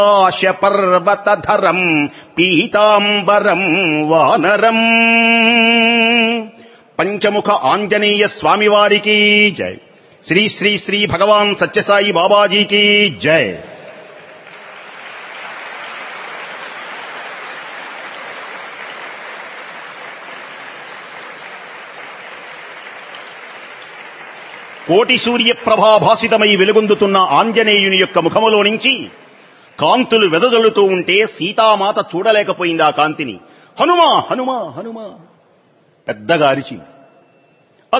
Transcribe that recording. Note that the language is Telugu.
ఆశ పర్వతధరం పీతాంబరం వానరం పంచముఖ ఆంజనేయ స్వామివారికి జై శ్రీ శ్రీ శ్రీ భగవాన్ సత్యసాయి బాబాజీకి జై కోటి సూర్య ప్రభాభాసితమై వెలుగొందుతున్న ఆంజనేయుని యొక్క ముఖములో నుంచి కాంతులు వెదజల్లుతూ ఉంటే సీతామాత చూడలేకపోయింది ఆ కాంతిని హనుమా హనుమా హనుమా పెద్దగా అరిచింది